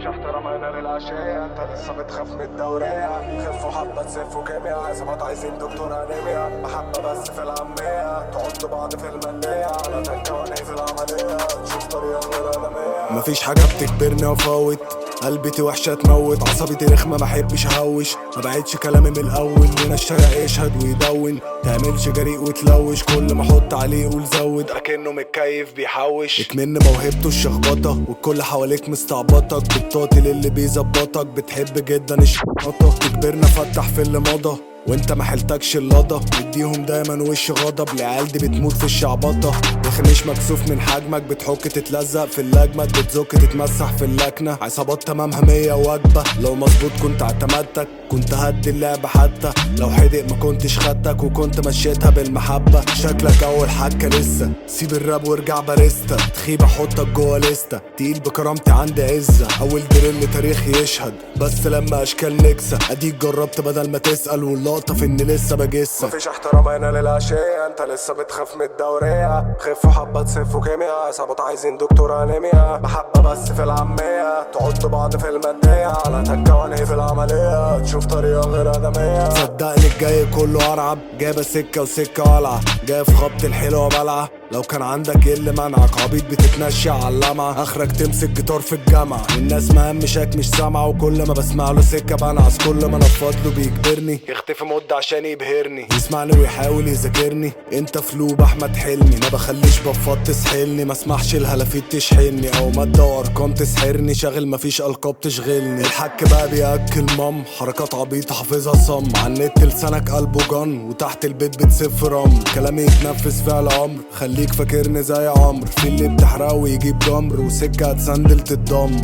مفيش احترام هنا للعشية انت لسه بتخاف من الدورية خفوا حبة تسفوا كيمياء عصابات عايزين دكتور انيميا محبة بس في العامية تحطوا بعض في المادية على تكة وانا في العملية تشوف طريقة غير آدمية مفيش حاجة بتجبرني وافوت قلبتي وحشة تموت عصبيتي رخمة محبش اهوش ما بعدش كلامي من الاول هنا الشارع يشهد ويدون تعملش جريء وتلوش كل ما احط عليه يقول زود اكنه متكيف بيحوش اكمن موهبته الشخبطة والكل حواليك مستعبطك بتقاتل اللي بيظبطك بتحب جدا الشخبطة تجبرنا فتح في اللي مضى وانت ما حلتكش اللضة مديهم دايما وش غضب العيال دي بتموت في الشعبطة يخنش مكسوف من حجمك بتحك تتلزق في اللجمة بتزك تتمسح في اللكنة عصابات تمامها مية وجبة لو مظبوط كنت اعتمدتك كنت هدي اللعبة حتى لو حدق ما كنتش خدتك وكنت مشيتها بالمحبة شكلك اول حكة لسه سيب الراب وارجع باريستا تخيب احطك جوه لستة تقيل بكرامتي عندي عزة اول دريل تاريخ يشهد بس لما اشكال نكسة اديك جربت بدل ما تسأل واللقطة في اني لسه بجسة مفيش احترام هنا للعشية انت لسه بتخاف من الدورية خفوا حبة تسفوا كيمياء عصابات عايزين دكتور انيميا محبة بس في العامية تحطوا بعض في المادية على تكة وانهي في العملية تشوف طريقة غير آدمية صدقني الجاي كله ارعب جايبه سكه وسكه ولعه جاي في خبط الحلوه بلعه لو كان عندك ايه اللي منعك عبيط بتتنشى على اللمعة اخرك تمسك جيتار في الجامعة والناس مهمشاك مش سامعة وكل ما بسمع له سكة بنعس كل ما انفض له بيجبرني يختفي مدة عشان يبهرني يسمعني ويحاول يذاكرني انت فلوب احمد حلمي ما بخليش بفاض تسحلني ما اسمحش الهلافيت تشحني او مادة وارقام تسحرني شاغل مفيش القاب تشغلني الحك بقى بياكل مام حركات عبيطة حافظها صم على النت لسانك قلبه جن وتحت البيت بتسف رمل كلامي يتنفذ فعل امر خليك فاكرني زي عمرو في اللي بتحرقه ويجيب جمر وسكة هتسندل تتضم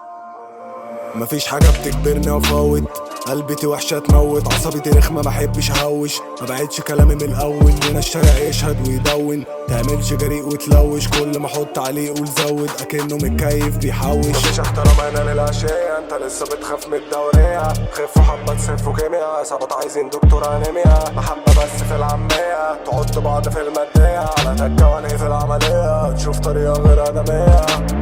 مفيش حاجة بتجبرني وافوت قلبتي وحشة تموت عصبيتي رخمة محبش اهوش ما بعدش كلامي من الاول هنا الشارع يشهد ويدون تعملش جريء وتلوش كل ما احط عليه يقول زود اكنه متكيف بيحوش مفيش احترام هنا للعشية انت لسه بتخاف من الدورية خفوا حبة تسفوا كيمياء عصابات عايزين دكتور انيميا محبة بس في العامية تحطوا بعض في المادية على تكة وانهي في العملية تشوف طريقة غير آدمية